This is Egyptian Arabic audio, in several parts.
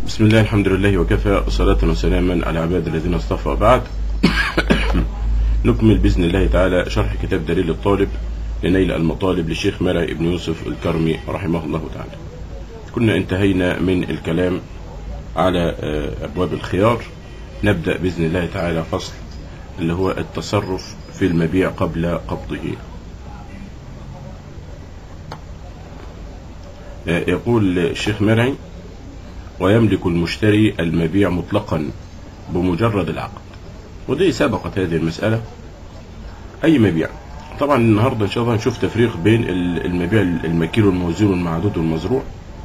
بسم الله الحمد لله وكفى صلاة وسلاما على عباد الذين اصطفى بعد نكمل بإذن الله تعالى شرح كتاب دليل الطالب لنيل المطالب للشيخ مرعي بن يوسف الكرمي رحمه الله تعالى كنا انتهينا من الكلام على أبواب الخيار نبدأ بإذن الله تعالى فصل اللي هو التصرف في المبيع قبل قبضه يقول الشيخ مرعي ويملك المشتري المبيع مطلقا بمجرد العقد ودي سبقت هذه المسألة أي مبيع طبعا النهاردة إن شاء الله هنشوف تفريق بين المبيع المكيل والموزون والمعدود والمزروع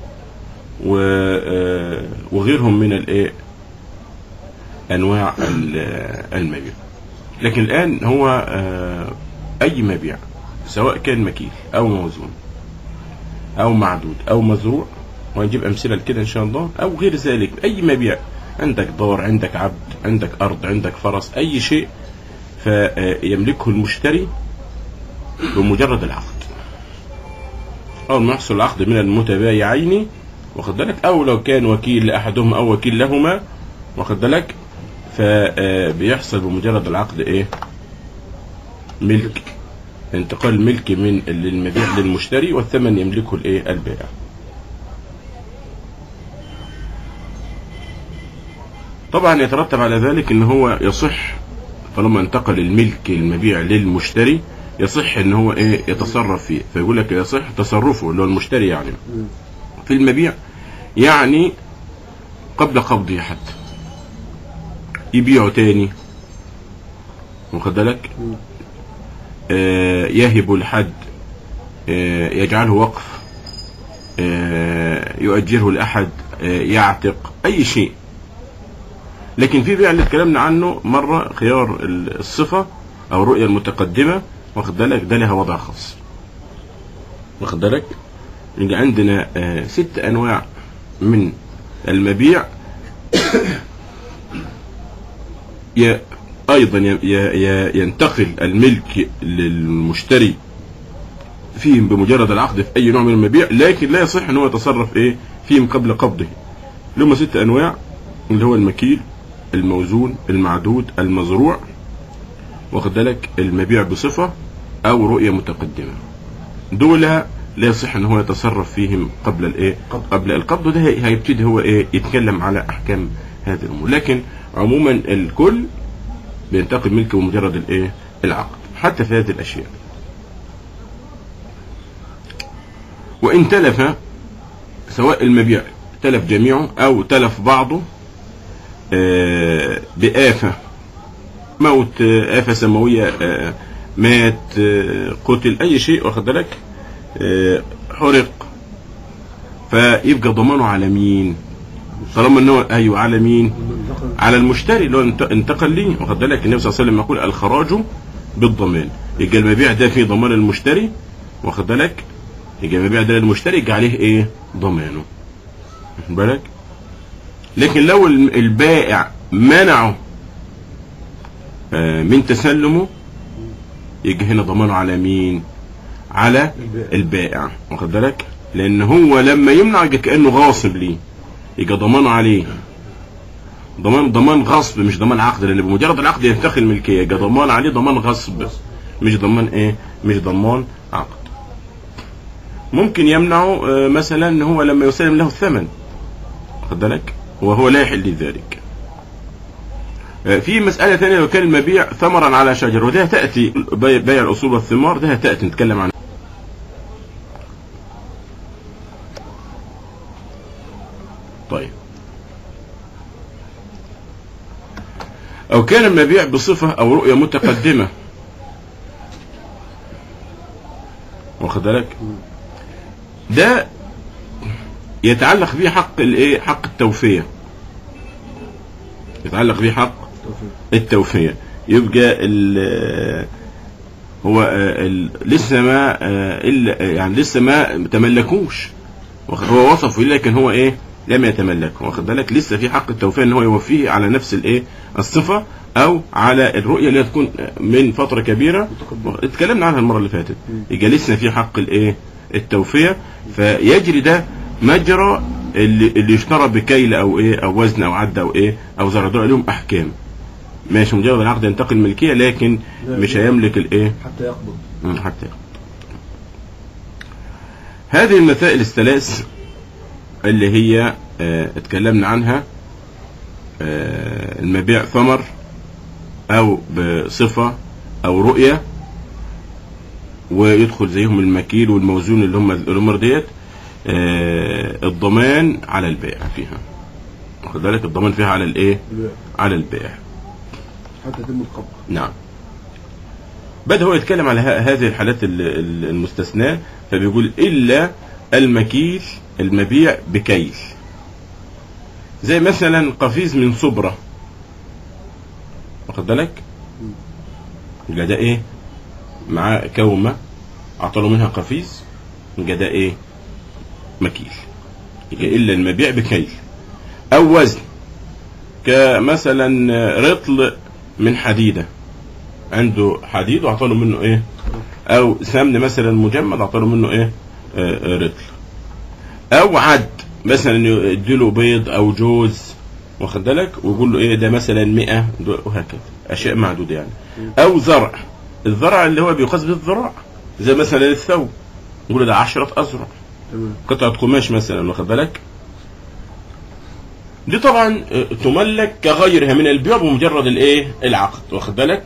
وغيرهم من الايه انواع المبيع لكن الان هو اي مبيع سواء كان مكيل او موزون او معدود او مزروع وهنجيب امثله لكده ان شاء الله او غير ذلك اي مبيع عندك دار عندك عبد عندك ارض عندك فرس اي شيء فيملكه المشتري بمجرد العقد اول ما يحصل العقد من المتبايعين واخد بالك او لو كان وكيل لاحدهما او وكيل لهما واخد بالك فبيحصل بمجرد العقد ايه ملك انتقال ملك من المبيع للمشتري والثمن يملكه الايه البائع طبعا يترتب على ذلك ان هو يصح طالما انتقل الملك المبيع للمشتري يصح ان هو ايه يتصرف فيه فيقول لك يصح تصرفه اللي هو المشتري يعني في المبيع يعني قبل قبضه حتى يبيعه تاني واخد بالك آه يهب لحد آه يجعله وقف آه يؤجره لأحد آه يعتق أي شيء لكن في بيع اللي اتكلمنا عنه مرة خيار الصفة أو الرؤية المتقدمة واخد بالك ده لها وضع خاص واخد بالك يبقى عندنا آه ست انواع من المبيع ي ايضا ي ي ينتقل الملك للمشتري فيهم بمجرد العقد في اي نوع من المبيع لكن لا يصح ان هو يتصرف ايه فيهم قبل قبضه اللي هم ست انواع اللي هو المكيل الموزون المعدود المزروع واخد بالك المبيع بصفه او رؤيه متقدمه دول لا يصح ان هو يتصرف فيهم قبل الايه قبل القبض ده هيبتدي هو ايه يتكلم على احكام هذه الامور لكن عموما الكل بينتقل ملكه بمجرد الايه العقد حتى في هذه الاشياء وان تلف سواء المبيع تلف جميعه او تلف بعضه آه بآفة موت آه آفة سماوية آه مات قتل اي شيء واخد بالك حرق فيبقى ضمانه على مين طالما ان هو ايوه على مين على المشتري اللي هو انتقل ليه واخد بالك النبي صلى الله عليه وسلم يقول الخراج بالضمان يبقى المبيع ده فيه ضمان المشتري واخد بالك يبقى المبيع ده للمشتري يبقى عليه ايه ضمانه واخد بالك لكن لو البائع منعه من تسلمه يجي هنا ضمانه على مين على البائع واخد بالك لان هو لما يمنع يجي كانه غاصب ليه يجي ضمانه عليه ضمان ضمان غصب مش ضمان عقد لان بمجرد العقد ينتقل الملكيه يجي ضمان عليه ضمان غصب مش ضمان ايه مش ضمان عقد ممكن يمنعه مثلا ان هو لما يسلم له الثمن واخد بالك وهو لا يحل ذلك في مسألة ثانية لو كان المبيع ثمرا على شجر وده تأتي بيع الأصول والثمار ده تأتي نتكلم عنه طيب أو كان المبيع بصفة أو رؤية متقدمة واخد بالك ده يتعلق به حق الايه حق التوفيه يتعلق به حق التوفية يبقى ال هو ال لسه ما يعني لسه ما تملكوش هو وصفه لكن هو ايه لم يتملك واخد بالك لسه في حق التوفية ان هو يوفيه على نفس الايه الصفة او على الرؤية اللي تكون من فترة كبيرة اتكلمنا عنها المرة اللي فاتت يبقى لسه في حق الايه التوفية فيجري ده مجرى اللي, اللي يشترى بكيل او ايه او وزن او عد او ايه او زرع دول لهم احكام ماشي مجرد العقد ينتقل ملكيه لكن لا، مش لا. هيملك الايه حتى يقبض مم، حتى هذه المسائل الثلاث اللي هي آه، اتكلمنا عنها آه، المبيع ثمر او بصفة او رؤية ويدخل زيهم المكيل والموزون اللي هم الامور ديت آه، الضمان على البائع فيها واخد بالك الضمان فيها على الايه البيع على البائع حتى يتم القبض نعم بدأ هو يتكلم على ه- هذه الحالات ال- ال- المستثناة فبيقول إلا المكيل المبيع بكيل زي مثلا قفيز من صبرة واخد بالك يبقى ده ايه معاه كومة اعطوا منها قفيز يبقى ده ايه مكيل يبقى إلا المبيع بكيل أو وزن كمثلا رطل من حديدة عنده حديد واعطى له منه ايه او سمن مثلا مجمد اعطى له منه ايه آه، آه، رطل او عد مثلا يديله بيض او جوز واخد بالك ويقول له ايه ده مثلا 100 دول- وهكذا اشياء معدوده يعني او زرع الزرع اللي هو بيقاس به الذراع زي مثلا الثوب يقول له ده 10 ازرع تمام قطعة قماش مثلا واخد بالك دي طبعا آه، تملك كغيرها من البيع بمجرد الايه العقد واخد بالك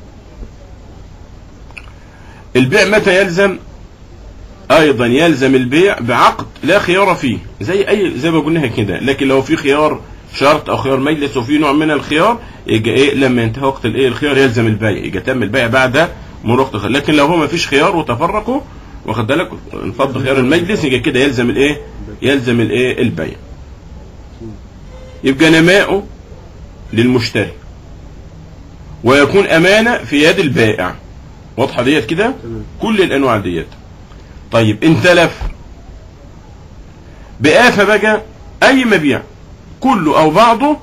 البيع متى يلزم ايضا يلزم البيع بعقد لا خيار فيه زي اي زي ما قلناها كده لكن لو في خيار شرط او خيار مجلس وفي نوع من الخيار يبقى ايه لما ينتهي وقت الايه الخيار يلزم البيع يبقى تم البيع بعد مرور وقت الخيار لكن لو هو ما فيش خيار وتفرقوا واخد بالك انفض خيار المجلس يبقى كده يلزم الايه يلزم الايه البيع يبقى نماؤه للمشتري ويكون امانه في يد البائع واضحه ديت كده تمام كل الانواع ديت طيب ان تلف بآفة بقى اي مبيع كله او بعضه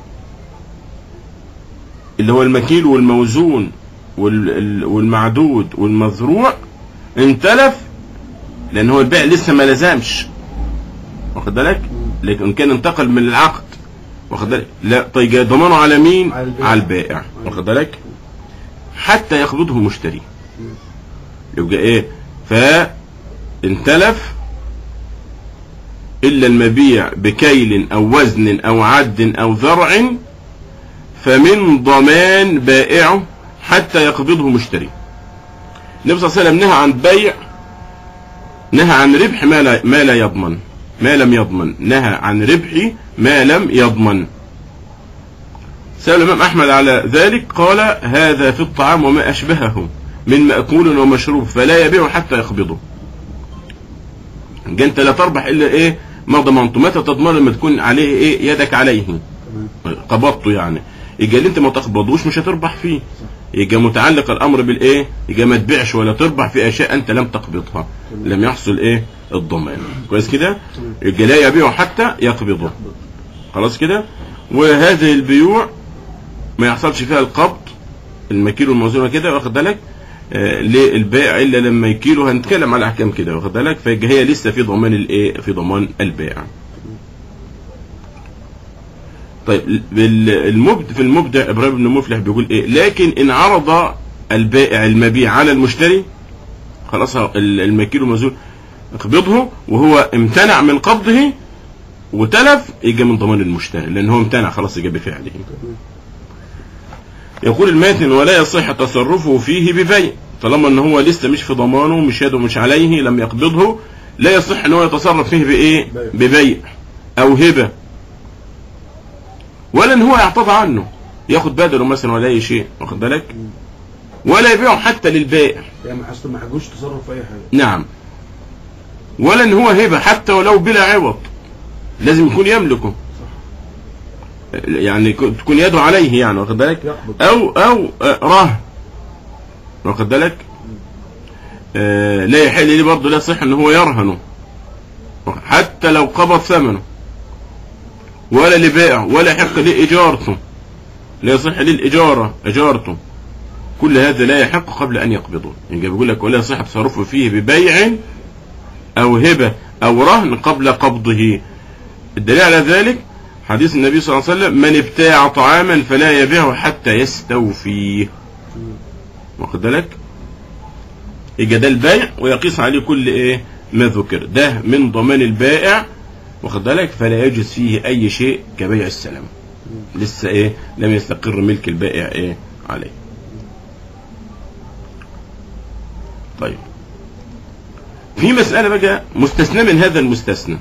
اللي هو المكيل والموزون وال- ال- والمعدود والمزروع ان تلف لان هو البيع لسه ما لزمش واخد بالك لكن ان كان انتقل من العقد واخد بالك لا طيب ضمانه على مين على البائع. على البائع واخد بالك حتى يقبضه المشتري يبقى ايه فان تلف الا المبيع بكيل او وزن او عد او ذرع فمن ضمان بائعه حتى يقبضه مشتري النبي صلى الله عليه وسلم نهى عن بيع نهى عن ربح ما لا, ما لا يضمن ما لم يضمن نهى عن ربح ما لم يضمن سأل الإمام أحمد على ذلك قال هذا في الطعام وما أشبهه من مأكول ومشروب فلا يبيع حتى يقبضه يبقى أنت لا تربح إلا إيه ما ضمنته متى تضمن لما تكون عليه إيه يدك عليه تمام قبضته يعني يبقى اللي انت ما تقبضوش مش هتربح فيه يبقى متعلق الامر بالايه يبقى ما تبيعش ولا تربح في اشياء انت لم تقبضها تمام. لم يحصل ايه الضمان كويس كده تمام. يبقى لا يبيع حتى يقبضه خلاص كده وهذه البيوع ما يحصلش فيها القبض المكيل والموزون كده واخد بالك آه للبائع الا لما يكيله هنتكلم على احكام كده واخد بالك فيبقى هي لسه في ضمان الايه في ضمان البائع طيب بال- المبد في المبدع ابراهيم بن مفلح بيقول ايه لكن ان عرض البائع المبيع على المشتري خلاص ال- المكيل والموزون اقبضه وهو امتنع من قبضه وتلف يجي من ضمان المشتري لان هو امتنع خلاص يجي بفعله يقول الماتن ولا يصح تصرفه فيه ببيع طالما ان هو لسه مش في ضمانه مش يده مش عليه لم يقبضه لا يصح ان هو يتصرف فيه بايه بيع. ببيع او هبه ولا ان هو يعتضى عنه ياخد بدله مثلا ولا اي شيء واخد بالك ولا يبيعه حتى للبائع يعني ما حس- ما حاجوش تصرف في اي حاجه نعم ولا ان هو هبه حتى ولو بلا عوض لازم يكون يملكه يعني يكون- تكون يده عليه يعني واخد بالك يقبض او او آه، رهن واخد بالك آه لا يحل لي برضه لا يصح ان هو يرهنه حتى لو قبض ثمنه ولا لبائع ولا يحق لي اجارته لا يصح لي الاجاره اجارته كل هذا لا يحق قبل ان يقبضه يعني بيقول لك ولا يصح تصرفه فيه ببيع او هبه او رهن قبل قبضه الدليل على ذلك حديث النبي صلى الله عليه وسلم من ابتاع طعاما فلا يبيعه حتى يستوفيه واخد بالك يبقى ده البيع ويقيس عليه كل ايه ما ذكر ده من ضمان البائع واخد بالك فلا يجوز فيه اي شيء كبيع السلام لسه ايه لم يستقر ملك البائع ايه عليه طيب في مسألة بقى مستثنى من هذا المستثنى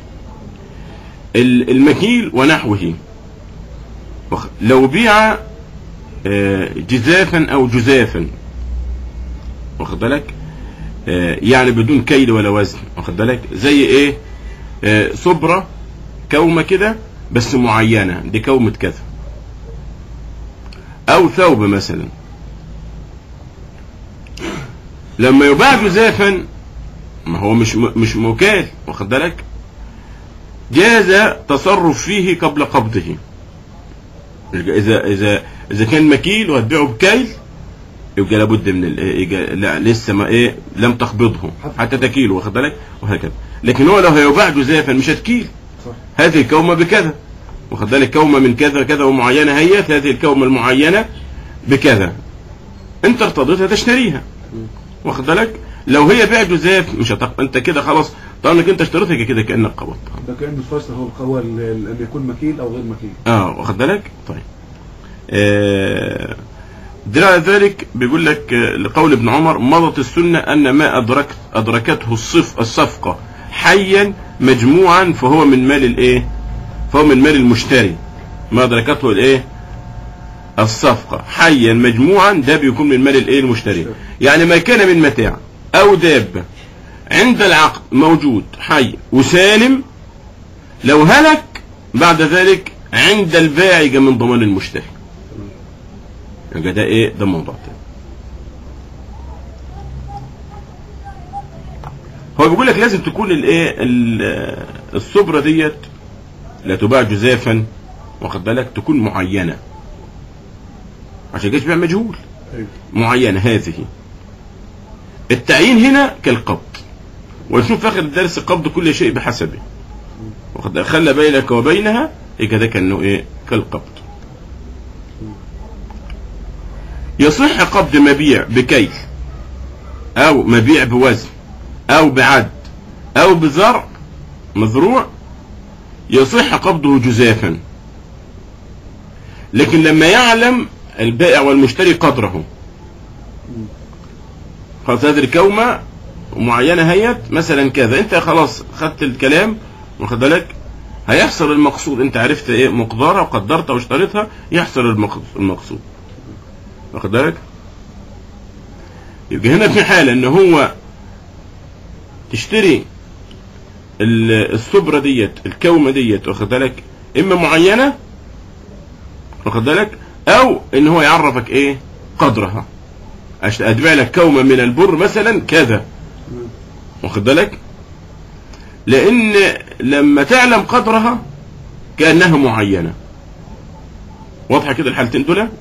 ال- المكيل ونحوه واخد- لو بيع آه، جزافا او جزافا واخد بالك آه، يعني بدون كيل ولا وزن واخد بالك زي ايه آه، صبرة كومة كده بس معينة دي كومة كذا او ثوب مثلا لما يباع جزافا ما هو مش م- مش مكال واخد بالك جاز تصرف فيه قبل قبضه اذا اذا اذا كان مكيل وهتبيعه بكيل يبقى لابد من ال- إيه، يبقى لا لسه ما ايه لم تقبضه حتى تكيله واخد بالك وهكذا لكن هو لو هيباع جزافا مش هتكيل صح هذه الكومه بكذا واخد بالك كومه من كذا كذا ومعينه هيت هذه الكومه المعينه بكذا انت ارتضيتها تشتريها واخد بالك لو هي بيع جزاف مش هتق... انت كده خلاص طالما انك انت اشتريتها كده كانك قبضتها ده كان الفصل هو القوى ان يكون مكيل او غير مكيل اه واخد بالك طيب آه دليل على ذلك بيقول لك آه، لقول ابن عمر مضت السنة أن ما أدركت أدركته الصف الصفقة حيا مجموعا فهو من مال الإيه؟ فهو من مال المشتري ما أدركته الإيه؟ الصفقة حيا مجموعا ده بيكون من مال الإيه المشتري يعني ما كان من متاع أو دابة عند العقد موجود حي وسالم لو هلك بعد ذلك عند البائع يبقى من ضمان المشتري يبقى ده ايه ده موضوع تاني هو بيقول لك لازم تكون الايه ال- الصبرة ديت لا تباع جزافا واخد بالك تكون معينة عشان كده بيع مجهول ايوه معينة هذه التعيين هنا كالقبض ونشوف في اخر الدرس قبض كل شيء بحسبه وقد خلى بينك وبينها يبقى ده كانه ايه كالقبض يصح قبض مبيع بكيل او مبيع بوزن او بعد او بزرع مزروع يصح قبضه جزافا لكن لما يعلم البائع والمشتري قدره خلاص هذه الكومة معينة هيت مثلا كذا انت خلاص خدت الكلام واخد بالك هيحصل المقصود انت عرفت ايه مقدارها وقدرتها واشتريتها يحصل المقص- المقصود واخد بالك يبقى هنا في حالة ان هو تشتري ال- الصبرة ديت الكومة ديت واخد بالك اما معينة واخد بالك او ان هو يعرفك ايه قدرها عشان اتبع لك كومة من البر مثلا كذا واخد بالك لان لما تعلم قدرها كانها معينه واضحه كده الحالتين دول ايوه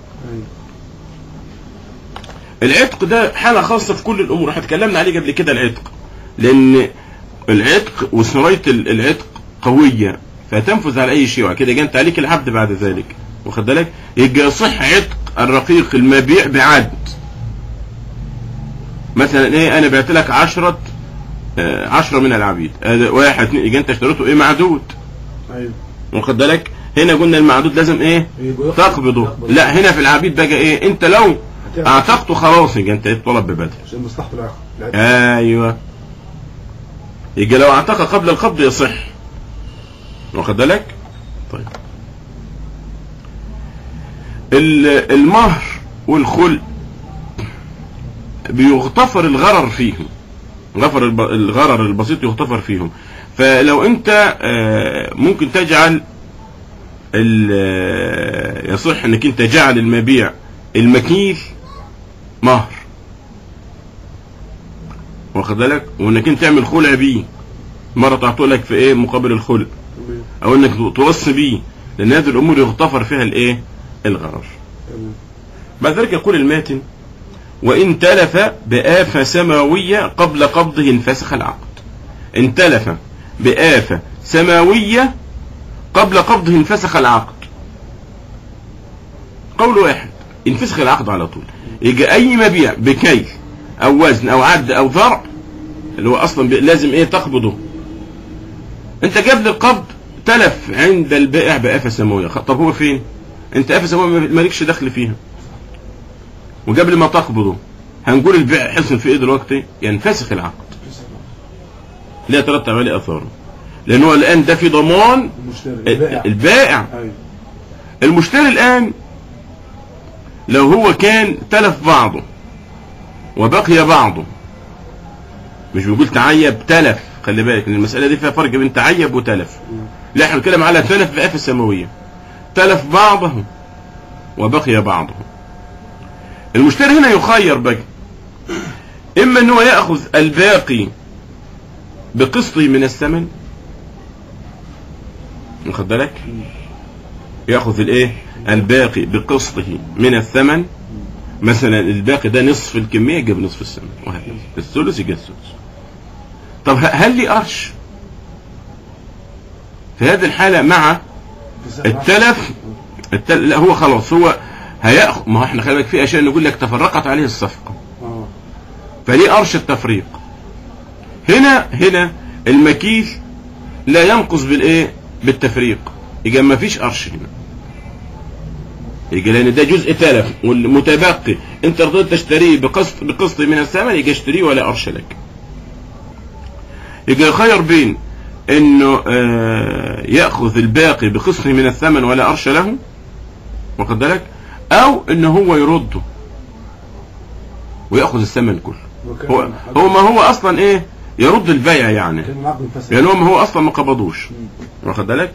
العتق ده حاله خاصه في كل الامور احنا اتكلمنا عليه قبل كده العتق لان العتق وسرايه ال- العتق قويه فتنفذ على اي شيء وبعد كده جنت عليك العبد بعد ذلك واخد بالك يبقى يصح عتق الرقيق المبيع بعد مثلا ايه انا بعت لك عشرة آه، عشرة من العبيد هذا واحد اتنين يبقى انت اشتريته ايه معدود ايوه واخد بالك هنا قلنا المعدود لازم ايه يبقى يقبض- تقبضه يقبض. لا هنا في العبيد بقى ايه انت لو اعتقته خلاص يبقى انت طلب ببدل عشان مصلحه العقد العقد. ايوه يبقى لو اعتق قبل القبض يصح واخد بالك طيب ال- المهر والخل بيغتفر الغرر فيهم غفر الب- الغرر البسيط يغتفر فيهم فلو انت آه، ممكن تجعل ال- آه، يصح انك انت جعل المبيع المكيل مهر واخد بالك وانك انت تعمل خلع بيه مره تعطوا لك في ايه مقابل الخلع تمام او انك توصي بيه لان هذه الامور يغتفر فيها الايه الغرر تمام بعد ذلك يقول الماتن وإن تلف بآفة سماوية قبل قبضه انفسخ العقد ان تلف بآفة سماوية قبل قبضه انفسخ العقد قول واحد ينفسخ العقد على طول يجي اي مبيع بكيل او وزن او عد او ضرع اللي هو اصلا بي- لازم ايه تقبضه انت قبل القبض تلف عند البائع بآفة سماوية خ- طب هو فين انت آفة سماوية ما- مالكش دخل فيها وقبل ما تقبضه هنقول البيع حصل في ايه دلوقتي ينفسخ العقد لا يترتب عليه اثاره لان هو الان ده في ضمان المشتري ال- البائع البائع ايوه المشتري الآن لو هو كان تلف بعضه وبقي بعضه مش بيقول تعيب تلف خلي بالك ان المسألة دي فيها فرق بين تعيب وتلف لا احنا بنتكلم على تلف بآفة سماوية تلف بعضه وبقي بعضه المشتري هنا يخير بقى اما ان هو ياخذ الباقي بقسطه من الثمن واخد بالك ياخذ الايه الباقي بقسطه من الثمن مثلا الباقي ده نصف الكميه يجيب نصف الثمن وهكذا الثلث يجيب الثلث طب ه- هل لي قرش في هذه الحاله مع التلف التل... لا هو خلاص هو هياخذ ما هو احنا خلي بالك في اشياء نقول لك تفرقت عليه الصفقه اه فليه قرش التفريق هنا هنا المكيل لا ينقص بالايه بالتفريق يبقى ما فيش قرش هنا يبقى لان ده جزء تلف والمتبقي انت رضيت تشتريه بقسط بقسط من الثمن يبقى اشتريه ولا قرش لك يبقى يخير بين انه آه ياخذ الباقي بقسط من الثمن ولا قرش له واخد بالك او ان هو يرده وياخذ الثمن كله وكان هو هو ما هو اصلا ايه يرد البيع يعني كان العقد انفسخ يعني هو ما هو اصلا ما قبضوش واخد بالك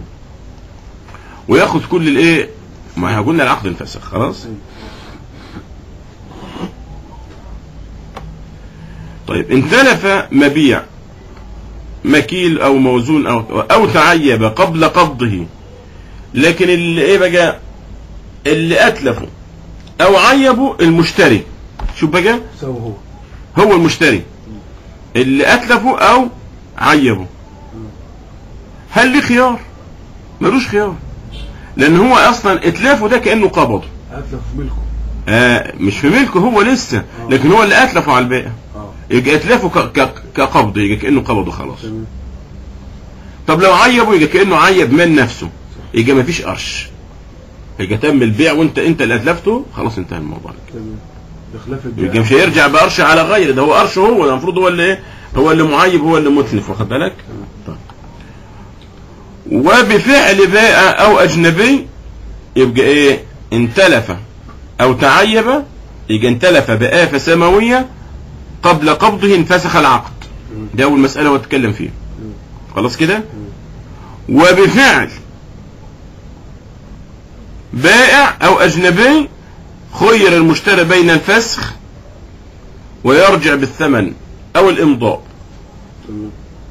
وياخذ كل الايه ما احنا قلنا العقد انفسخ خلاص طيب ان تلف مبيع مكيل او موزون او او تعيب قبل قبضه لكن اللي ايه بقى اللي اتلفه او عيبه المشتري شوف بقى سوى هو هو المشتري اللي اتلفه او عيبه هل ليه خيار ملوش خيار لان هو اصلا اتلافه ده كانه قبضه اتلف ملكه آه مش في ملكه هو لسه لكن هو اللي اتلفه على البائع اه يبقى اتلافه ك- ك- كقبض يبقى كانه قبضه خلاص تمام طب لو عيبه يبقى كانه عيب من نفسه يبقى مفيش قرش يبقى تم البيع وانت انت اللي اتلفته خلاص انتهى الموضوع تمام بخلاف يبقى البيع مش هيرجع بقرش على غيره ده هو قرشه هو ده المفروض هو اللي ايه هو اللي معيب هو اللي متلف واخد بالك طيب. وبفعل بائع او اجنبي يبقى ايه ان تلف او تعيب يبقى ان تلف بآفة سماوية قبل قبضه انفسخ العقد ده اول مسألة واتكلم فيها خلاص كده وبفعل بائع او اجنبي خير المشتري بين الفسخ ويرجع بالثمن او الامضاء تمام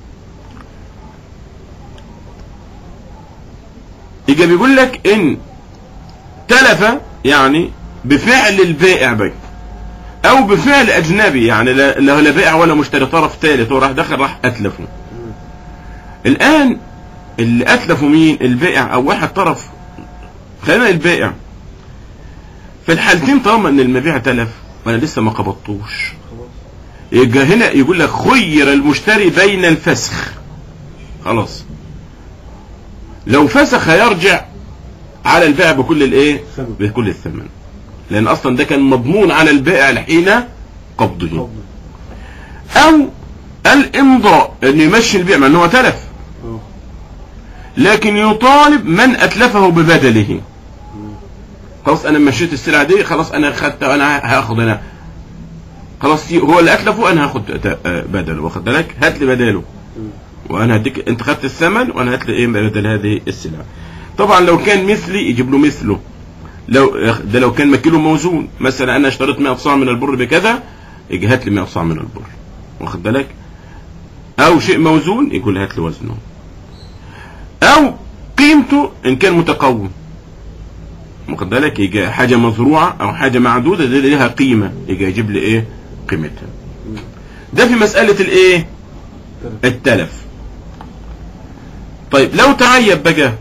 يجي بيقول لك ان تلف يعني بفعل البائع بقى او بفعل اجنبي يعني لا لا لا بائع ولا مشتري طرف ثالث هو راح دخل راح اتلفه الان اللي اتلفوا مين البائع او واحد طرف خلينا البائع في الحالتين طالما ان المبيع تلف وانا لسه ما قبضتوش خلاص يبقى هنا يقول لك خير المشتري بين الفسخ خلاص لو فسخ هيرجع على البائع بكل الايه ثمن. بكل الثمن لان اصلا ده كان مضمون على البائع حين قبضه قبض او الامضاء انه يمشي البيع مع ان هو تلف اه لكن يطالب من اتلفه ببدله خلاص انا مشيت السلعه دي خلاص انا خدتها انا هاخد انا خلاص هو اللي اتلفه انا هاخد ت- آه، بدله واخد بالك هات لي بداله وانا هديك انت خدت الثمن وانا هات لي ايه بدل هذه السلعه طبعا لو كان مثلي يجيب له مثله لو ده لو كان مكيله موزون مثلا انا اشتريت 100 صاع من البر بكذا يجي هات لي 100 صاع من البر واخد بالك او شيء موزون يقول هات لي وزنه او قيمته ان كان متقوم واخد بالك يجي حاجه مزروعه او حاجه معدوده دي ليها قيمه يجي يجيب لي ايه قيمتها ده في مساله الايه تلف التلف طيب لو تعيب بقى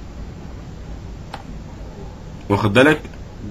واخد بالك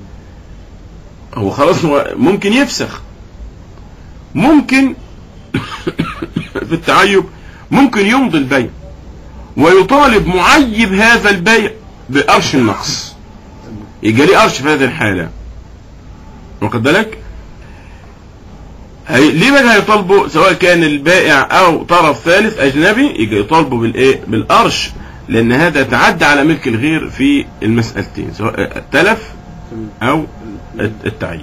هو خلاص هو ممكن يفسخ ممكن في التعيب ممكن يمضي البيع ويطالب معيب هذا البيع بقرش النقص يجي ليه قرش في هذه الحالة واخد بالك هي... ليه بقى هيطالبوا سواء كان البائع او طرف ثالث اجنبي يجي يطالبوا بالايه بالقرش لان هذا تعدى على ملك الغير في المسألتين سواء تلف تمام او التعييب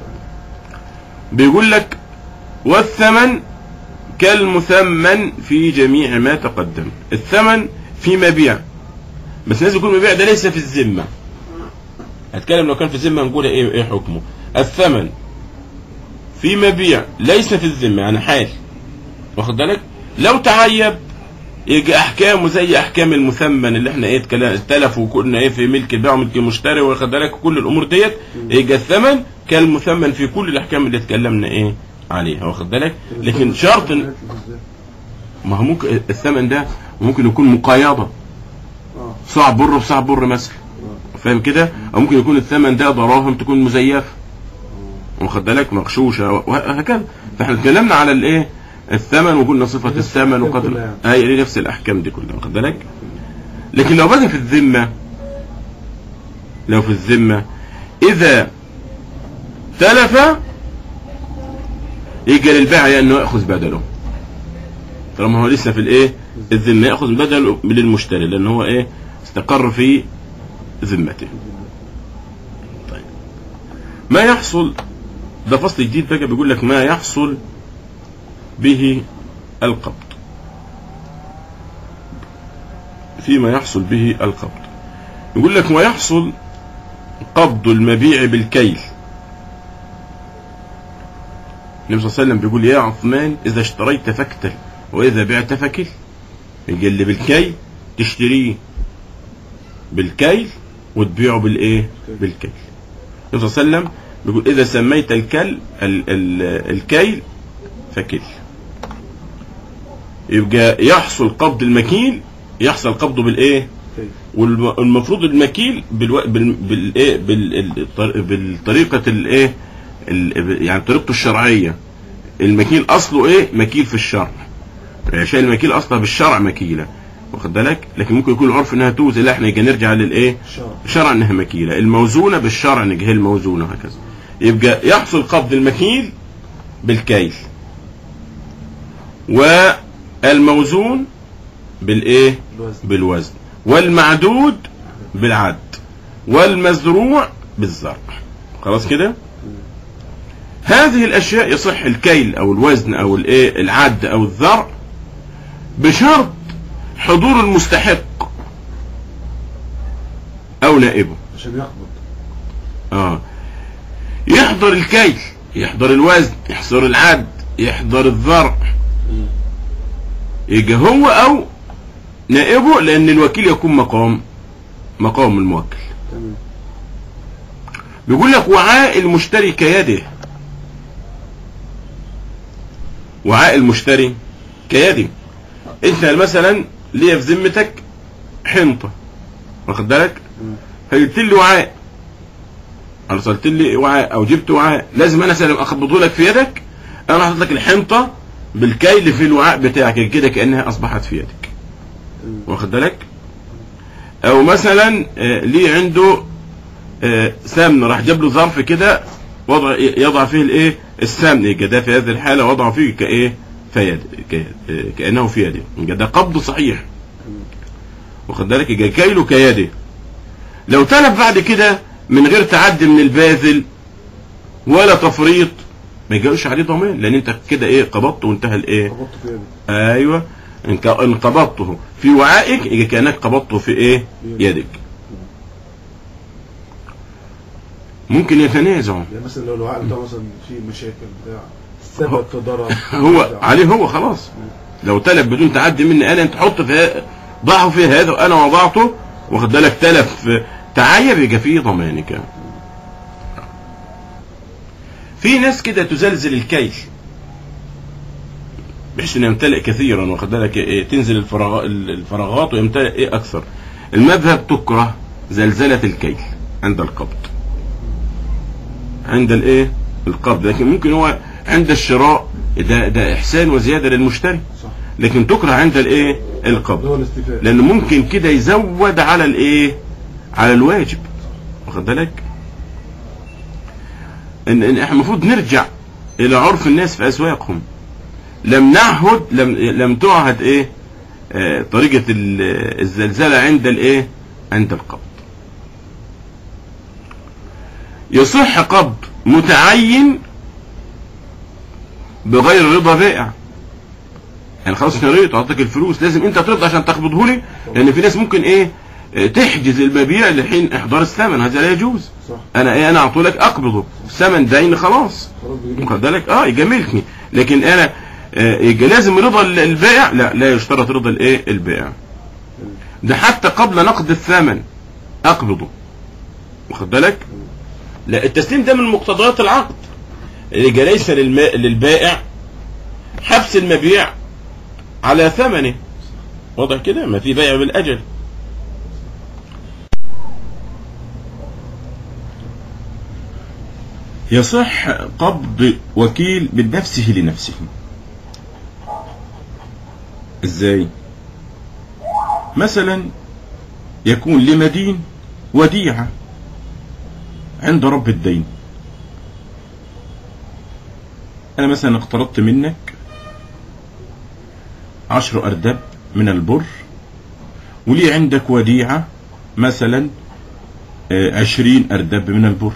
بيقول لك والثمن كالمثمن في جميع ما تقدم الثمن في مبيع بس لازم يكون المبيع ده ليس في الذمة هتكلم لو كان في الذمة نقول ايه ايه حكمه الثمن في مبيع ليس في الذمة يعني حال واخد بالك لو تعيب يجي احكامه زي احكام المثمن اللي احنا ايه اتكلم- اتلف وكنا ايه في ملك البيع وملك المشتري واخد بالك كل الامور ديت يجي الثمن كالمثمن في كل الاحكام اللي اتكلمنا ايه عليها واخد بالك لكن شرط إن- ما هو ممكن الثمن ده ممكن يكون مقايضة اه صاع بر بصاع بر مثلا اه فاهم كده او ممكن يكون الثمن ده دراهم تكون مزيفه واخد بالك مغشوشه وهكذا فاحنا اتكلمنا على الايه الثمن وقلنا صفه نفس الثمن الأحكام وقدر كلها. اي دي نفس الاحكام دي كلها واخد بالك لكن لو بدأ في الذمه لو في الذمه اذا تلف يجي للبائع انه ياخذ بدله طالما هو لسه في الايه الذمه ياخذ بدله للمشتري لان هو ايه استقر في ذمته طيب ما يحصل ده فصل جديد بقى بيقول لك ما يحصل به القبض فيما يحصل به القبض يقول لك ويحصل قبض المبيع بالكيل النبي صلى الله عليه وسلم بيقول يا عثمان إذا اشتريت فاكتل وإذا بعت فكل يجي اللي بالكيل تشتريه بالكيل وتبيعه بالايه بالكيل النبي صلى الله عليه وسلم بيقول اذا سميت الكل ال ال الكيل فكل يبقى يحصل قبض المكيل يحصل قبضه بالايه كيف والمفروض المكيل بالو... بال... بالايه بال... الطر- بالطريقه الايه ال... يعني طريقته الشرعيه المكيل اصله ايه مكيل في الشرع عشان المكيل اصلا بالشرع مكيله واخد بالك لكن ممكن يكون العرف انها توزن لا احنا نيجي نرجع للايه الشرع شرع انها مكيله الموزونه بالشرع نجي هي الموزونه هكذا يبقى يحصل قبض المكيل بالكيل والموزون بالايه الوزن بالوزن والمعدود بالعد والمزروع بالزرع خلاص كده هذه الاشياء يصح الكيل او الوزن او الايه العد او الزرع بشرط حضور المستحق او نائبه عشان يقبض اه يحضر الكيل يحضر الوزن يحضر العد يحضر الزرع يجي هو او نائبه لان الوكيل يكون مقام مقام الموكل تمام بيقول لك وعاء المشتري كيده وعاء المشتري كيده انت مثلا ليا في ذمتك حنطه واخد بالك تمام فجبت لي وعاء ارسلت لي وعاء او جبت وعاء لازم انا سلم اخبطه لك في يدك انا حاطط لك الحنطه بالكيل في الوعاء بتاعك كده كانها اصبحت في يدك تمام واخد بالك او مثلا آه، ليه عنده آه، سمن راح جاب له ظرف كده وضع يضع فيه الايه السمن يبقى ده في هذه الحاله وضعه فيه كايه في يد ك- آه، كانه في يده يبقى ده قبض صحيح تمام واخد بالك يبقى كيله كيده لو تلف بعد كده من غير تعدي من الباذل ولا تفريط ما يجوش عليه ضمان لان انت كده ايه قبضت وانتهى الايه قبضت في يدك ايوه ان ك- إن قبضته في وعائك يبقى كانك قبضته في ايه يدك ممكن يتنازعوا يعني مثلا لو الوعاء بتاعه مثلا فيه مشاكل بتاع ثبت ضرر هو عليه هو خلاص لو تلف بدون تعدي مني انا انت حط في ضعه في هذا وانا وضعته واخد بالك تلف تعايب يبقى فيه ضمانك في ناس كده تزلزل الكيل بحيث انه يمتلئ كثيرا واخد بالك إيه تنزل الفراغ الفراغات ويمتلئ ايه اكثر المذهب تكره زلزلة الكيل عند القبض عند الايه القبض لكن ممكن هو عند الشراء ده ده احسان وزياده للمشتري صح لكن تكره عند الايه القبض ده هو الاستيفاء لانه ممكن كده يزود على الايه على الواجب واخد بالك ان ان احنا المفروض نرجع الى عرف الناس في اسواقهم لم نعهد لم لم تعهد ايه آه طريقه ال- الزلزله عند الايه عند القبض يصح قبض متعين بغير رضا بائع يعني خلاص شريت اعطيك الفلوس لازم انت ترضى عشان تقبضه لي لان في ناس ممكن ايه آه، تحجز المبيع لحين احضار الثمن هذا لا يجوز صح انا ايه انا اعطوا لك اقبضه الثمن دين خلاص خلاص بيجي واخد بالك اه يجاملني لكن انا آه، يبقى لازم رضا ال- البائع لا لا يشترط رضا الايه البائع ده حتى قبل نقد الثمن اقبضه واخد بالك لا التسليم ده من مقتضيات العقد يبقى ليس للما- للبائع حبس المبيع على ثمنه واضح كده ما في بيع بالاجل يصح قبض وكيل من نفسه لنفسه ازاي مثلا يكون لمدين وديعة عند رب الدين انا مثلا اقترضت منك عشر ارداب من البر ولي عندك وديعة مثلا آه، عشرين ارداب من البر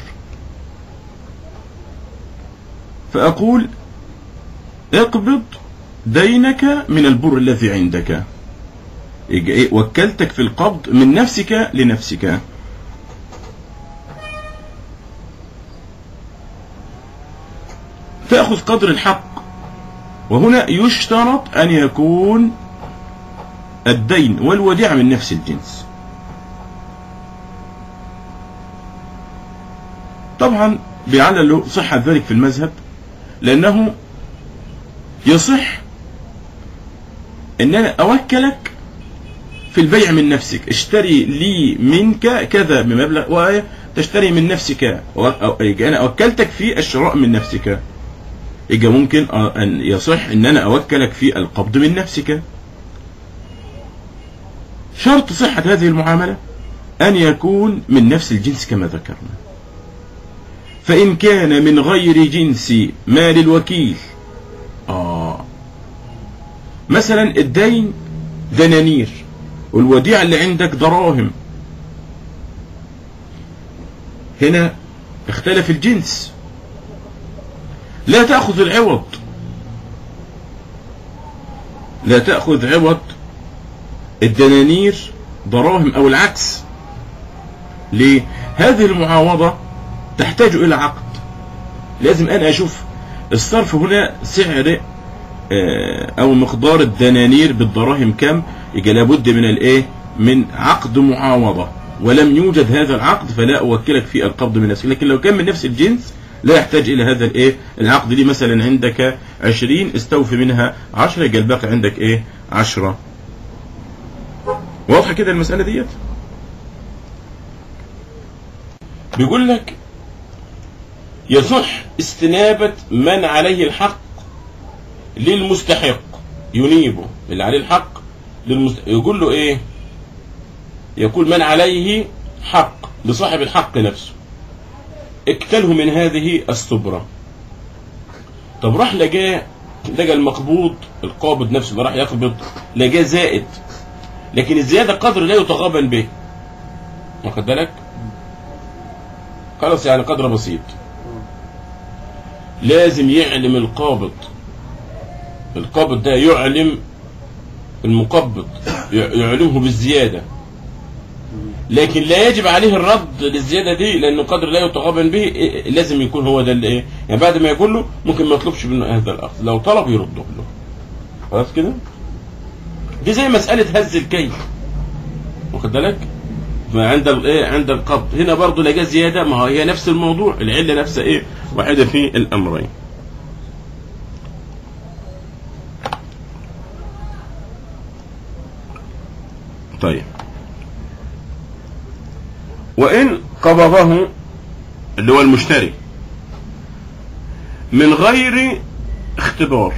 فأقول اقبض دينك من البر الذي عندك يبقى إيه؟ وكلتك في القبض من نفسك لنفسك تأخذ قدر الحق وهنا يشترط أن يكون الدين والوديعة من نفس الجنس طبعا بيعلل صحة ذلك في المذهب لأنه يصح أن أنا أوكلك في البيع من نفسك اشتري لي منك كذا بمبلغ وتشتري من نفسك و- أو- يبقى أنا أوكلتك في الشراء من نفسك يبقى ممكن أ- أن يصح أن أنا أوكلك في القبض من نفسك شرط صحة هذه المعاملة أن يكون من نفس الجنس كما ذكرنا فإن كان من غير جنس مال الوكيل آه مثلا الدين دنانير والوديعة اللي عندك دراهم هنا اختلف الجنس لا تأخذ العوض لا تأخذ عوض الدنانير دراهم أو العكس ليه هذه المعاوضة تحتاج إلى عقد لازم أنا أشوف الصرف هنا سعر آه، أو مقدار الدنانير بالدراهم كم يبقى لابد من الإيه من عقد معاوضة ولم يوجد هذا العقد فلا أوكلك في القبض من نفسك لكن لو كان من نفس الجنس لا يحتاج إلى هذا الإيه العقد دي مثلا عندك عشرين استوفي منها عشرة يبقى الباقي عندك إيه عشرة واضحة كده المسألة ديت بيقول لك يصح استنابة من عليه الحق للمستحق ينيبه اللي عليه الحق للمست... يقول له ايه يقول من عليه حق لصاحب الحق نفسه اكتله من هذه السبرة طب راح لقاه لقى المقبوض القابض نفسه اللي راح يقبض لقاه زائد لكن الزيادة قدر لا يتغابن به واخد بالك خلاص يعني قدر بسيط لازم يعلم القابض القابض ده يعلم المقبض ي- يعلمه بالزيادة لكن لا يجب عليه الرد للزيادة دي لأنه قدر لا يتغابن به إيه- لازم يكون هو ده اللي ايه يعني بعد ما يقول له ممكن ما يطلبش منه هذا الأخذ لو طلب يرده له خلاص كده دي زي مسألة هز الكيل واخد بالك فعند ال- ايه عند القبض هنا برضه لقى زيادة ما هي نفس الموضوع العلة نفسها ايه واحدة في الأمرين طيب وإن قبضه اللي هو المشتري من غير اختبار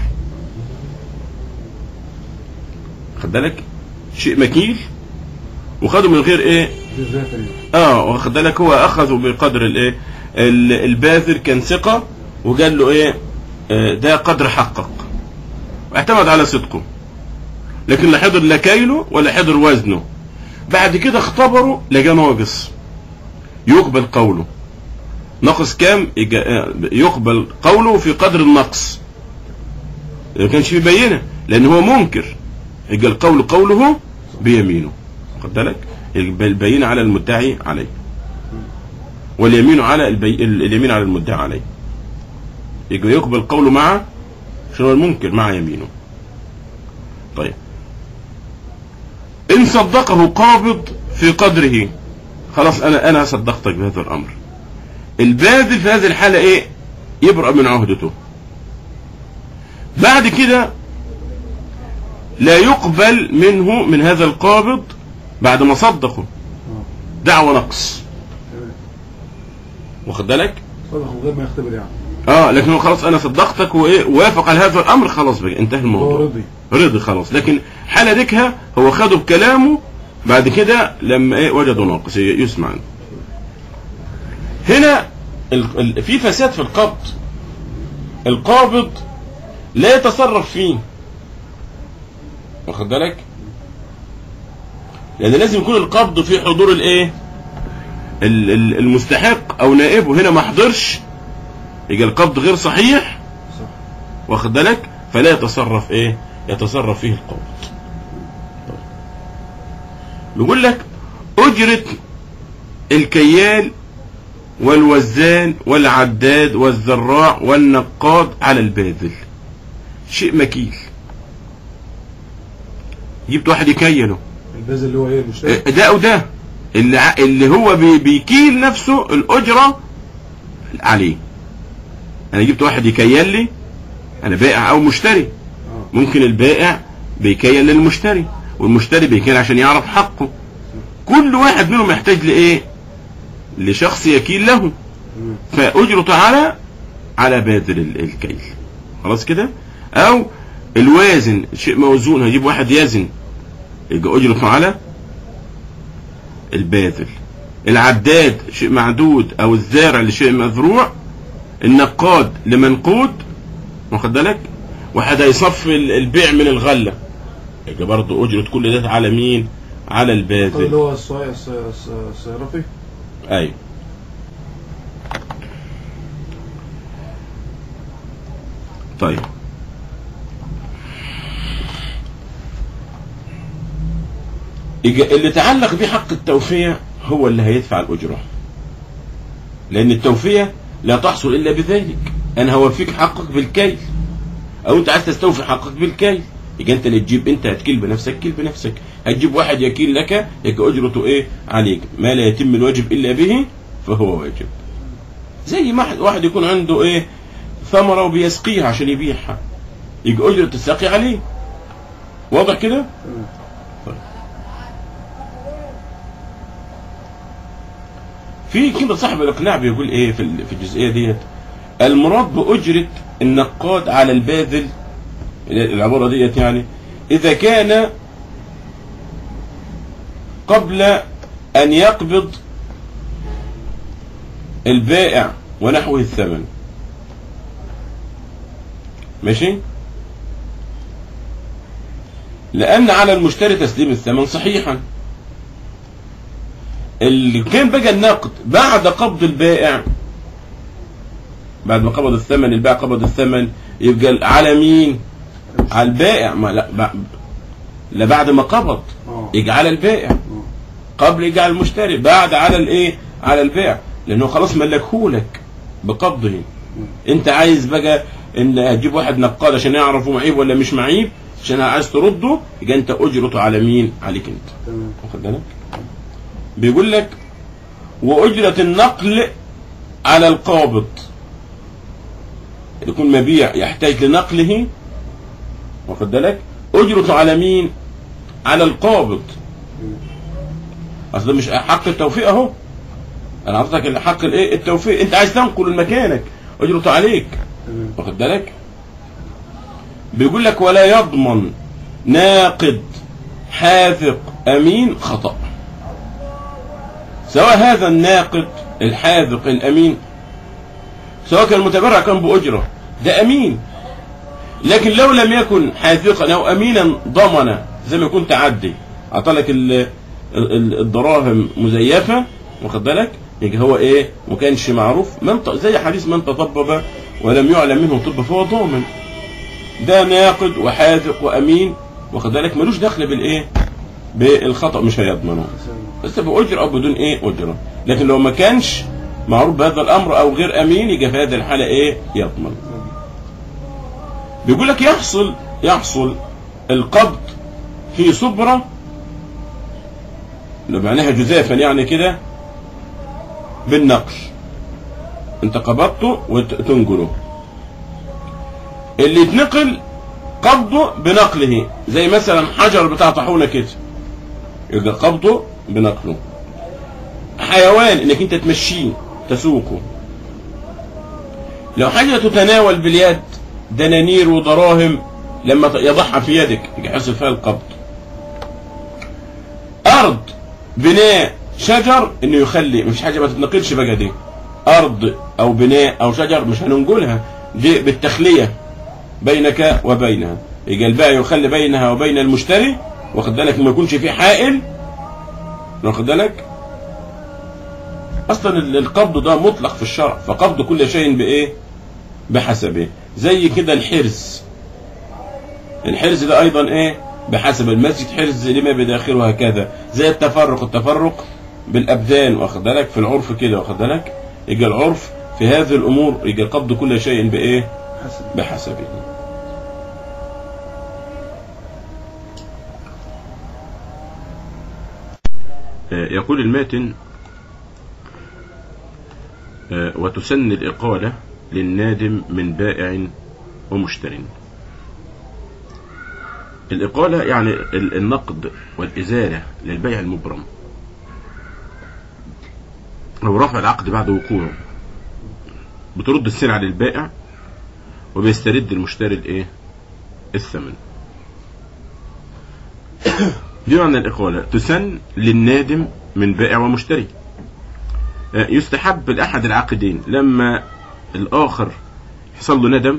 خد بالك شيء مكيل وخده من غير ايه جزاء يعني اه واخد بالك هو اخذه بقدر الايه ال- الباذل كان ثقه وقال له ايه آه، ده قدر حقق واعتمد على صدقه لكن لا حضر لا كيله ولا حضر وزنه بعد كده اختبره لقى ناقص يقبل قوله نقص كام يجا- آه، يقبل قوله في قدر النقص ما كانش في بينه لان هو منكر يبقى القول قوله بيمينه خد بالك يبقى البينه على المدعي عليه واليمين على البي... ال- اليمين على المدعي عليه يبقى يقبل قوله مع شنو المنكر مع يمينه طيب ان صدقه قابض في قدره خلاص انا انا صدقتك بهذا الامر الباذل في هذه الحاله ايه يبرأ من عهدته بعد كده لا يقبل منه من هذا القابض بعد ما صدقه اه دعوى نقص تمام واخد بالك صدق من غير ما يختبر يعني اه لكن هو خلاص انا صدقتك وايه وافق على هذا الامر خلاص بقى انتهى هو الموضوع رضي رضي خلاص لكن حالة ديكها هو خده بكلامه بعد كده لما ايه وجدوا ناقص يسمع عنه. هنا ال... ال... في فساد في القبض القابض لا يتصرف فيه واخد بالك لان لازم يكون القبض في حضور الايه ال- ال- المستحق او نائبه هنا ما حضرش يبقى القبض غير صحيح صح واخد بالك فلا يتصرف ايه يتصرف فيه القبض بيقول لك اجرة الكيال والوزان والعداد والزراع والنقاد على الباذل شيء مكيل جبت واحد يكيله الباز اللي هو ايه المشتري ده وده اللي ع- اللي هو بي- بيكيل نفسه الاجره عليه انا جبت واحد يكيل لي انا بائع او مشتري اه ممكن البائع بيكيل للمشتري والمشتري بيكيل عشان يعرف حقه كل واحد منهم يحتاج لايه لشخص يكيل له تمام فاجرته على على باذل ال- الكيل خلاص كده او الوازن شيء موزون هجيب واحد يزن يبقى اجرته على الباذل العداد شيء معدود او الزارع لشيء مزروع النقاد لمنقود واخد بالك واحد هيصفي ال- البيع من الغله يبقى برضه اجره كل ده على مين على القبض اللي الباذل هو الصي- الص- الص- الصيرفي ايوه طيب يجي- اللي تعلق بحق التوفية هو اللي هيدفع الأجرة لأن التوفية لا تحصل إلا بذلك أنا هوفيك حقك بالكيل أو أنت عايز تستوفي حقك بالكيل يجي أنت اللي تجيب أنت هتكيل بنفسك كيل بنفسك هتجيب واحد يكيل لك يبقى أجرته إيه عليك ما لا يتم الواجب إلا به فهو واجب زي ما واحد- واحد يكون عنده إيه ثمرة وبيسقيها عشان يبيعها يبقى أجرة السقي عليه واضح كده؟ تمام في كده صاحب الاقناع بيقول ايه في ال- في الجزئيه ديت المراد باجره النقاد على الباذل العباره ديت يعني اذا كان قبل ان يقبض البائع ونحوه الثمن ماشي لان على المشتري تسليم الثمن صحيحا اللي كان بقى النقد بعد قبض البائع بعد ما قبض الثمن البائع قبض الثمن يبقى على مين على البائع ما لا بع- لا بعد ما قبض اه يجي على البائع اه قبل يجي على المشتري بعد على الايه على البائع لانه خلاص ملكهولك بقبضه انت عايز بقى ان هتجيب واحد نقاد عشان يعرفه معيب ولا مش معيب عشان عايز ترده يبقى انت اجرته على مين عليك انت تمام واخد بالك بيقول لك وأجرة النقل على القابض يكون مبيع يحتاج لنقله واخد بالك أجرته على مين على القابض اصل ده مش حق التوفيق اهو انا اعطيتك حق الايه التوفيق انت عايز تنقل مكانك اجرته عليك تمام واخد بالك بيقول لك ولا يضمن ناقد حاذق امين خطأ سواء هذا الناقد الحاذق الامين سواء كان متبرع كان باجره ده امين لكن لو لم يكن حاذقا او امينا ضمن زي ما يكون تعدي اعطى ال- ال- ال- الدراهم مزيفه واخد بالك يبقى هو ايه ما كانش معروف من ط- زي حديث من تطبب ولم يعلم منه طب فهو ضامن ده ناقد وحاذق وامين واخد بالك ملوش دخل بالايه بالخطا مش هيضمنه بس بأجر أو بدون إيه أجرة لكن لو ما كانش معروف بهذا الأمر أو غير أمين يبقى في هذه الحالة إيه يضمن بيقول لك يحصل يحصل القبض في صبرة لو معناها جزافا يعني كده بالنقل انت قبضته وتنقله اللي يتنقل قبضه بنقله زي مثلا حجر بتاع طاحونه كده يبقى قبضه بنقله حيوان انك انت تمشيه تسوقه لو حاجه تتناول باليد دنانير ودراهم لما ت- يضعها في يدك يحصل فيها القبض ارض بناء شجر انه يخلي مفيش حاجه ما تتنقلش بقى دي ارض او بناء او شجر مش هننقلها دي بالتخليه بينك وبينها يبقى البائع يخلي بينها وبين المشتري واخد بالك ما يكونش في حائل واخد بالك اصلا ال- القبض ده مطلق في الشرع فقبض كل شيء بايه بحسبه زي كده الحرز الحرز ده ايضا ايه بحسب المسجد حرز لما بداخله هكذا زي التفرق التفرق بالابدان واخد بالك في العرف كده واخد بالك يجي العرف في هذه الامور يجي قبض كل شيء بايه حسن بحسبه يقول الماتن آه، وتسن الإقالة للنادم من بائع ومشتر الإقالة يعني ال- النقد والإزالة للبيع المبرم أو رفع العقد بعد وقوعه بترد السلعة للبائع وبيسترد المشتري الايه الثمن دي معنى الإقالة تسن للنادم من بائع ومشتري آه، يستحب لأحد العاقدين لما الآخر يحصل له ندم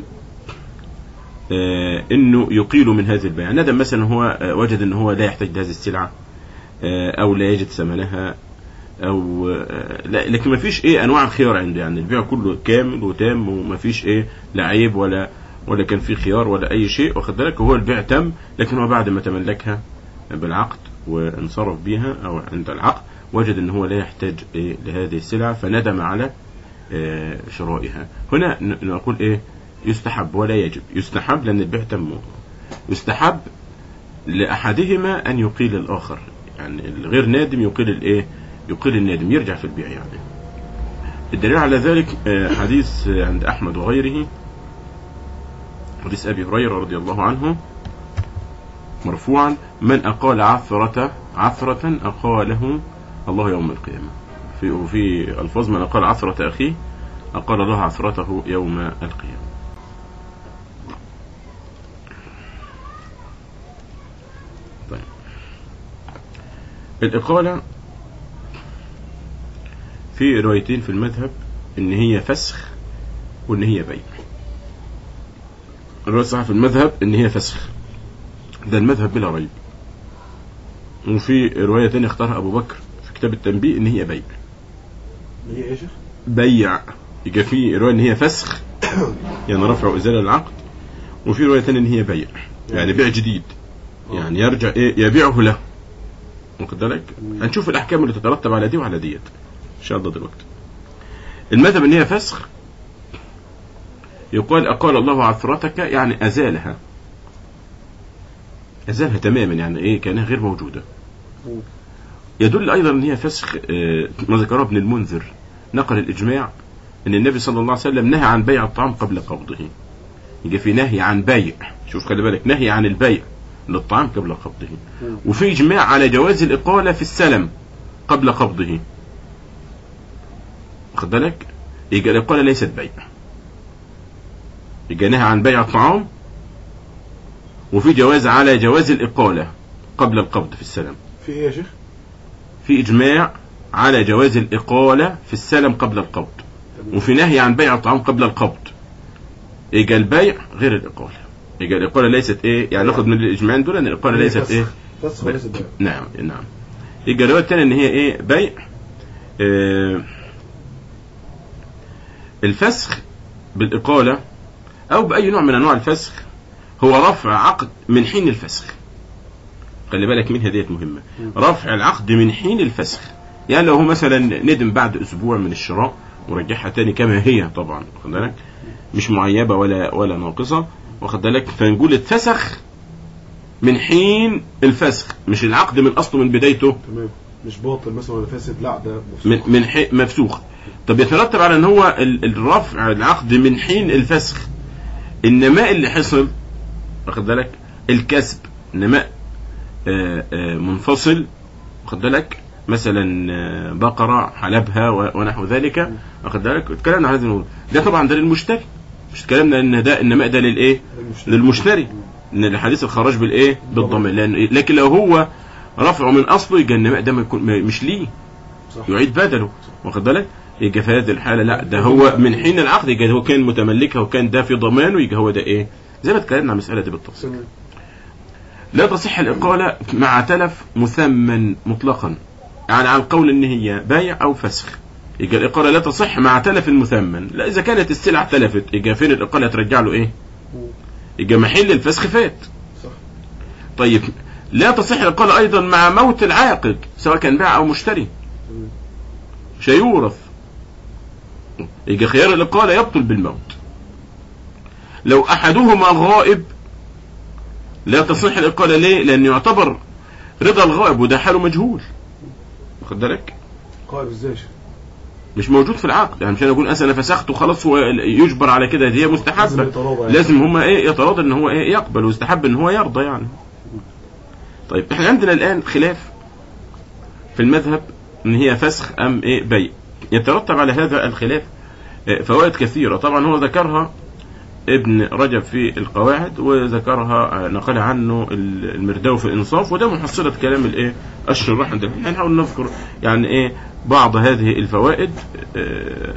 آه، انه يقيل من هذه البيع ندم مثلا هو آه، وجد ان هو لا يحتاج لهذه السلعة آه، او لا يجد ثمنها او آه، لا لكن ما فيش ايه انواع الخيار عنده يعني البيع كله كامل وتام وما فيش ايه لا عيب ولا ولا كان في خيار ولا اي شيء واخد بالك هو البيع تم لكن هو بعد ما تملكها بالعقد وانصرف بيها او عند العقد وجد ان هو لا يحتاج إيه لهذه السلعه فندم على آه، شرائها هنا ن- نقول ايه يستحب ولا يجب يستحب لان البيع تم يستحب لاحدهما ان يقيل الاخر يعني الغير نادم يقيل الايه يقيل النادم يرجع في البيع يعني الدليل على ذلك آه، حديث آه، عند احمد وغيره حديث ابي هريره رضي الله عنه مرفوعا من اقال عثرة عثرة اقاله الله يوم القيامة في وفي الفاظ من اقال عثرة اخيه اقال الله عثرته يوم القيامة طيب الإقالة في روايتين في المذهب إن هي فسخ وإن هي بيع الرواية الصحيحة في المذهب إن هي فسخ ده المذهب بلا ريب وفي رواية تانية اختارها أبو بكر في كتاب التنبيه إن هي بيع هي ايه يا شيخ؟ بيع يبقى في رواية إن هي فسخ يعني رفع وإزالة العقد وفي رواية تانية إن هي بيع يعني بيع جديد يعني يرجع إيه يبيعه له واخد بالك هنشوف الأحكام اللي تترتب على دي وعلى ديت إن شاء الله دلوقتي المذهب إن هي فسخ يقال أقال الله عثرتك يعني أزالها أزالها تماما يعني إيه كأنها غير موجودة يدل أيضا أن هي فسخ آه، ما ذكره ابن المنذر نقل الإجماع أن النبي صلى الله عليه وسلم نهى عن بيع الطعام قبل قبضه يجي في نهي عن بيع شوف خلي بالك نهي عن البيع للطعام قبل قبضه مم. وفي اجماع على جواز الاقاله في السلم قبل قبضه واخد بالك يبقى الاقاله ليست بيع يبقى نهى عن بيع الطعام وفي جواز على جواز الاقاله قبل القبض في السلم في ايه يا شيخ؟ في اجماع على جواز الاقاله في السلم قبل القبض تمام. وفي نهي عن بيع الطعام قبل القبض يبقى البيع غير الاقاله يبقى الاقاله ليست ايه يعني ناخد من الاجماعين دول ان الاقاله ليست فسخ. ايه فسخ وليس بيع نعم نعم يبقى الروايه الثانيه ان هي ايه بيع آه الفسخ بالاقاله او باي نوع من انواع الفسخ هو رفع عقد من حين الفسخ خلي بالك منها ديت مهمه مم. رفع العقد من حين الفسخ يعني لو هو مثلا ندم بعد اسبوع من الشراء ورجعها تاني كما هي طبعا واخد بالك مش معيبه ولا ولا ناقصه واخد بالك فنقول اتفسخ من حين الفسخ مش العقد من اصله من بدايته تمام مش باطل مثلا ولا فاسد لا ده مفسوخ. من من حي... مفسوخ طب يترتب على ان هو ال- الرفع العقد من حين الفسخ النماء اللي حصل واخد بالك الكسب نماء آه، آه، منفصل واخد بالك مثلا آه، بقرة حلبها و- ونحو ذلك واخد بالك اتكلمنا عن هذه الامور ده طبعا ده للمشتري مش اتكلمنا ان ده النماء ده للايه للمشتري. للمشتري ان الحديث الخراج بالايه بالضمان لان لكن لو هو رفعه من اصله يبقى النماء ده ما يكون ما- مش ليه صح يعيد بدله واخد بالك يبقى في هذه الحاله لا ده هو من حين العقد يبقى هو كان متملكها وكان ده في ضمانه يبقى هو ده ايه زي ما اتكلمنا عن المساله دي بالتفصيل تمام. لا تصح الاقاله مع تلف مثمن مطلقا يعني على القول ان هي بيع او فسخ يبقى الاقاله لا تصح مع تلف مثمن لا اذا كانت السلعه تلفت يبقى فين الاقاله ترجع له ايه مم. يبقى محل الفسخ فات صح طيب لا تصح الاقاله ايضا مع موت العاقد سواء كان بائع او مشتري تمام. سيورث يجي خيار الإقالة يبطل بالموت لو أحدهما غائب لا تصح الإقالة ليه؟ لأنه يعتبر رضا الغائب وده حاله مجهول واخد بالك؟ قائد ازاي يا شيخ؟ مش موجود في العقد يعني مش انا اقول أصل انا فسخته خلاص هو يجبر على كده دي لازم مستحبه يتراضى يعني. لازم هما ايه يتراضى ان هو ايه يقبل ويستحب ان هو يرضى يعني طيب احنا عندنا الان خلاف في المذهب ان هي فسخ ام ايه بيع يترتب على هذا الخلاف آه، فوائد كثيره طبعا هو ذكرها ابن رجب في القواعد وذكرها آه، نقل عنه ال- المرداوي في الانصاف وده محصله كلام الايه الشراح عند الفقه. هنحاول نذكر يعني ايه بعض هذه الفوائد آه،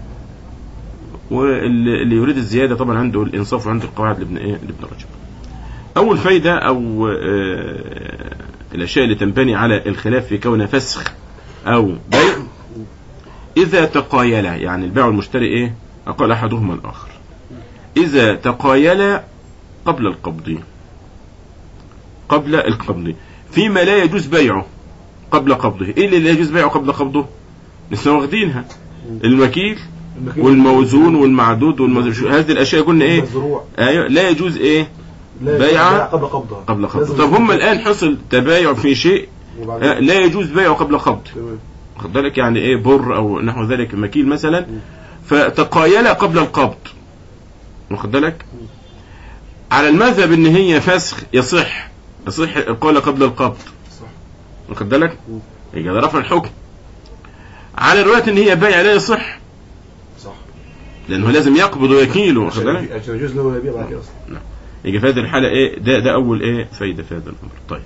واللي اللي يريد الزياده طبعا عنده الانصاف وعنده القواعد لابن ايه لابن رجب اول فايده او آه، الاشياء اللي تنبني على الخلاف في كون فسخ او بيع اذا تقايلا يعني البائع والمشتري ايه اقال احدهما الاخر اذا تقايلا قبل القبض قبل القبض فيما لا يجوز بيعه قبل قبضه ايه اللي لا يجوز بيعه قبل قبضه لسه واخدينها المكيل المكيل والموزون والمعدود والموزون شو- هذه الاشياء قلنا ايه المزروع ايوه لا يجوز ايه لا يجوز بيع بيع قبل قبضها قبل قبض لازم طب هم يكون- الان حصل تبايع في شيء وبعدين آه، لا يجوز بيعه قبل قبض تمام واخد بالك يعني ايه بر او نحو ذلك مكيل مثلا فتقايل قبل القبض واخد بالك على المذهب ان هي فسخ يصح يصح القول قبل القبض صح واخد بالك مم. يبقى ده رفع الحكم على الرواية ان هي بيع لا يصح صح لانه لازم يقبض ويكيله واخد عشان بالك عشان يجوز له يبيع بعد كده اصلا يجي في هذه الحالة ايه ده ده اول ايه فايدة في هذا الامر طيب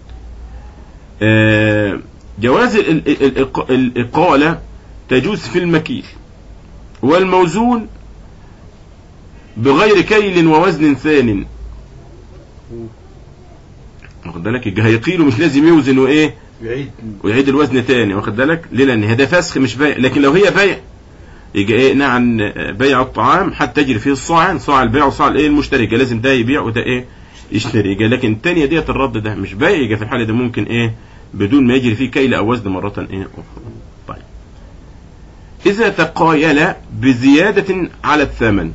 آه جواز ال- ال- ال- الإق- الإقالة تجوز في المكيل والموزون بغير كيل ووزن ثان مم. واخد بالك يبقى هيقيله مش لازم يوزن وايه يعيد ويعيد الوزن تاني واخد بالك ليه لان هذا فسخ مش بيع لكن لو هي بيع يجي ايه نعم بيع الطعام حتى تجري فيه الصاعين صاع البيع وصاع الايه المشتري يبقى لازم ده يبيع وده ايه يشتري يجي لكن الثانيه ديت الرد ده مش بيع يجي في الحاله دي ممكن ايه بدون ما يجري فيه كيل او وزن مره ايه اخرى طيب اذا تقايل بزياده على الثمن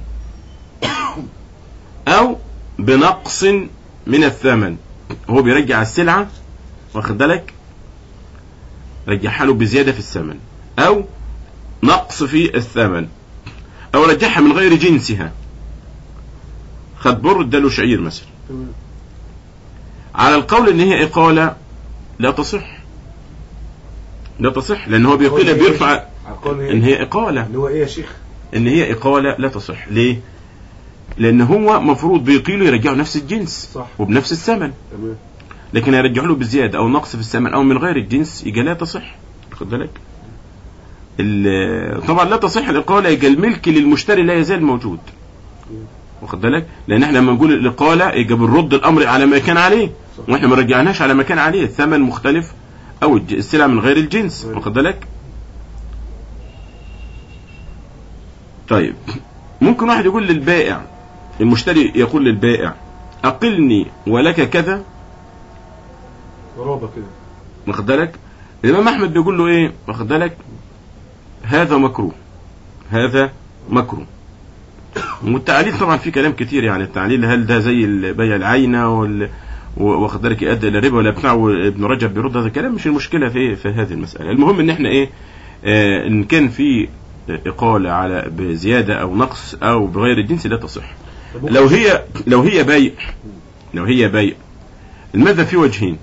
او بنقص من الثمن هو بيرجع السلعه واخد بالك رجعها له بزيادة في الثمن أو نقص في الثمن أو رجعها من غير جنسها خد بر اداله شعير مثلا تمام على القول ان هي اقالة لا تصح لا تصح لان هو بيقيل بيرفع على القول ان ايه هي اقالة اللي هو ايه يا شيخ ان هي اقالة لا تصح ليه لان هو مفروض بيقيلوا يرجعوا نفس الجنس صح وبنفس الثمن تمام لكن يرجعوا له بزيادة او نقص في الثمن او من غير الجنس يبقى لا تصح خد بالك ال- طبعا لا تصح الاقالة يبقى الملك للمشتري لا يزال موجود واخد بالك لان احنا لما نقول الاقالة يبقى بنرد الامر على ما كان عليه صح. واحنا ما رجعناش على ما كان عليه الثمن مختلف او الج- السلعة من غير الجنس أيوة. واخد بالك طيب ممكن واحد يقول للبائع المشتري يقول للبائع اقلني ولك كذا غرابه كده واخد بالك الامام احمد بيقول له ايه واخد بالك هذا مكروه هذا مكروه والتعليل طبعا في كلام كتير يعني التعليل هل ده زي بيع العينه وال و- واخد بالك يؤدي الى ربا ولا بتاع ابن رجب بيرد هذا الكلام مش المشكله في في هذه المساله المهم ان احنا ايه آه ان كان في اقاله على بزياده او نقص او بغير الجنس لا تصح طب ممكن- لو هي لو هي بيع لو هي بيع المذهب فيه وجهين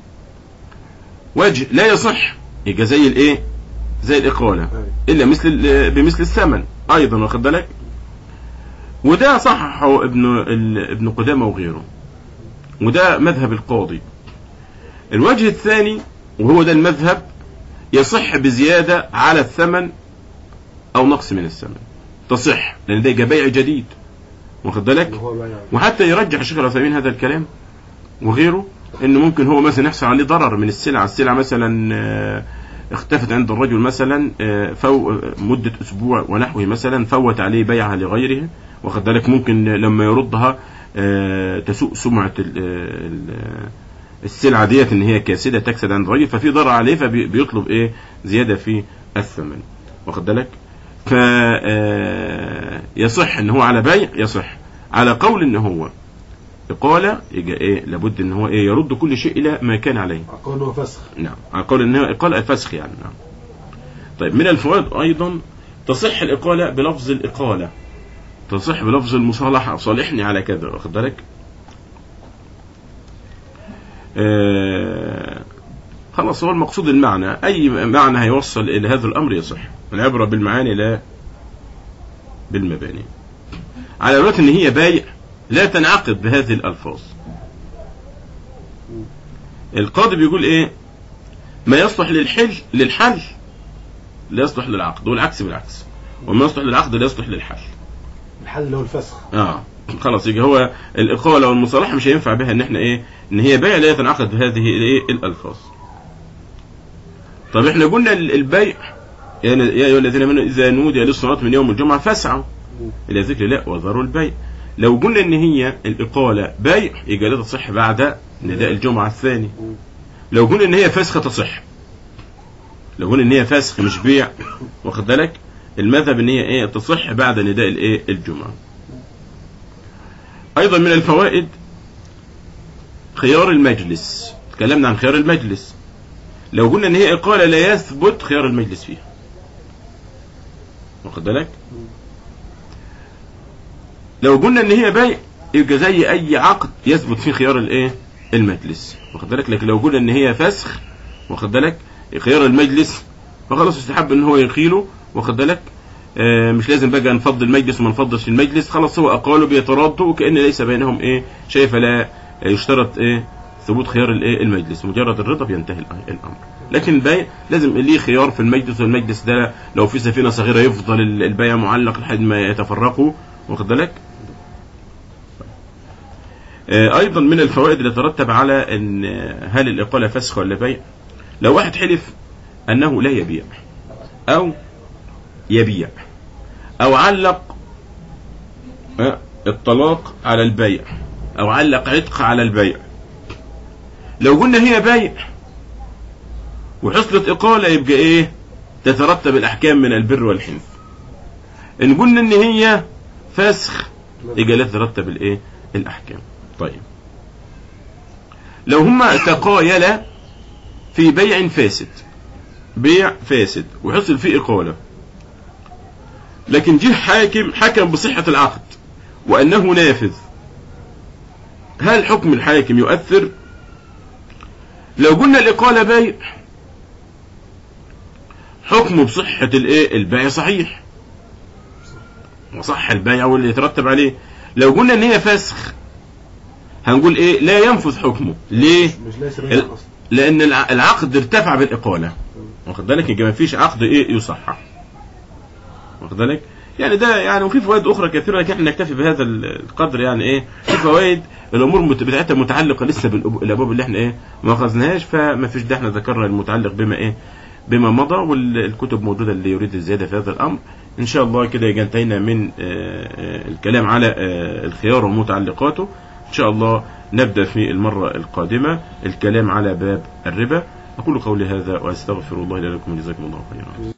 وجه لا يصح يبقى زي الايه زي الاقاله أيوة. الا مثل ال- بمثل الثمن ايضا واخد بالك وده صححه ابن ال- ابن قدامه وغيره وده مذهب القاضي الوجه الثاني وهو ده المذهب يصح بزياده على الثمن او نقص من الثمن تصح لان ده يبقى بيع جديد واخد بالك اللي هو بقى يعني وحتى يرجح الشيخ العثيمين هذا الكلام وغيره انه ممكن هو مثلا يحصل عليه ضرر من السلعه، السلعه مثلا آه، اختفت عند الرجل مثلا آه، فو مده اسبوع ونحوه مثلا فوت عليه بيعها لغيره واخد بالك ممكن لما يردها آه، تسوء سمعه ال- ال- السلعه ديت ان هي كاسده تكسد عند الرجل ففي ضرر عليه فبيطلب ايه زياده في الثمن واخد بالك ف آه، يصح ان هو على بيع يصح على قول ان هو إقالة يجي إيه لابد إن هو إيه يرد كل شيء إلى ما كان عليه على القول ان هو فسخ نعم على قول إن هو إقالة الفسخ يعني نعم طيب من الفوائد أيضا تصح الإقالة بلفظ الإقالة تصح بلفظ المصالحة صالحني على كذا واخد بالك آه خلاص هو المقصود المعنى أي معنى هيوصل إلى هذا الأمر يصح العبرة بالمعاني لا بالمباني على الوقت إن هي بايع لا تنعقد بهذه الألفاظ القاضي بيقول إيه ما يصلح للحل للحل لا يصلح للعقد والعكس بالعكس وما يصلح للعقد لا يصلح للحل الحل اللي هو الفسخ اه خلاص يجي هو الإقالة والمصالحة مش هينفع بها إن إحنا إيه إن هي بيع لا تنعقد بهذه الإيه الألفاظ طب إحنا قلنا ال- البيع يعني يا أيها الذين آمنوا إذا نودي للصلاة من يوم الجمعة فاسعوا إلى ذكر الله وذروا البيع لو قلنا إن هي الإقالة بيع يبقى لا تصح بعد نداء الجمعة الثاني لو قلنا إن هي فسخة تصح لو قلنا إن هي فسخ مش بيع واخد بالك المذهب إن هي إيه تصح بعد نداء الإيه الجمعة أيضا من الفوائد خيار المجلس تكلمنا عن خيار المجلس لو قلنا ان هي اقاله لا يثبت خيار المجلس فيها واخد بالك لو قلنا ان هي بيع يبقى زي اي عقد يثبت فيه خيار الايه المجلس واخد بالك لكن لو قلنا ان هي فسخ واخد بالك خيار المجلس فخلاص يستحب ان هو يقيله واخد بالك آه مش لازم بقى نفضل المجلس وما نفضلش المجلس خلاص هو اقاله بيتراضوا وكأن ليس بينهم ايه شيء فلا يشترط ايه ثبوت خيار الايه المجلس مجرد الرضا بينتهي الأ- الامر لكن البيع لازم ليه خيار في المجلس والمجلس ده لو في سفينه صغيره يفضل ال- البيع معلق لحد ما يتفرقوا واخد بالك آه، ايضا من الفوائد اللي ترتب على ان آه، هل الاقاله فسخ ولا بيع لو واحد حلف انه لا يبيع او يبيع او علق آه، الطلاق على البيع او علق عتق على البيع لو قلنا هي بيع وحصلت اقاله يبقى ايه تترتب الاحكام من البر والحنث ان قلنا ان هي فسخ يبقى لا تترتب الايه الاحكام طيب لو هما تقايلا في بيع فاسد بيع فاسد وحصل فيه اقاله لكن جه حاكم حكم بصحه العقد وانه نافذ هل حكم الحاكم يؤثر لو قلنا الإقالة بيع حكمه بصحة الايه البيع صحيح وصح البيع واللي يترتب عليه لو قلنا ان هي فسخ هنقول ايه لا ينفذ حكمه ليه مش ليس ال- بيع اصلا لان الع- العقد ارتفع بالاقاله واخد بالك يبقى ما فيش عقد ايه يصحح واخد بالك يعني ده يعني وفي فوائد اخرى كثيره لكن احنا نكتفي بهذا ال- القدر يعني ايه في فوائد الامور مت- بتاعتها متعلقه لسه بالابواب اللي احنا ايه ما اخذناهاش فما فيش ده احنا ذكرنا المتعلق بما ايه بما مضى والكتب موجوده اللي يريد الزياده في هذا الامر ان شاء الله كده يبقى انتهينا من آه، آه، الكلام على آه، الخيار ومتعلقاته ان شاء الله نبدا في المره القادمه الكلام على باب الربا اقول قولي هذا واستغفر الله لي ولكم جزاكم الله خيرا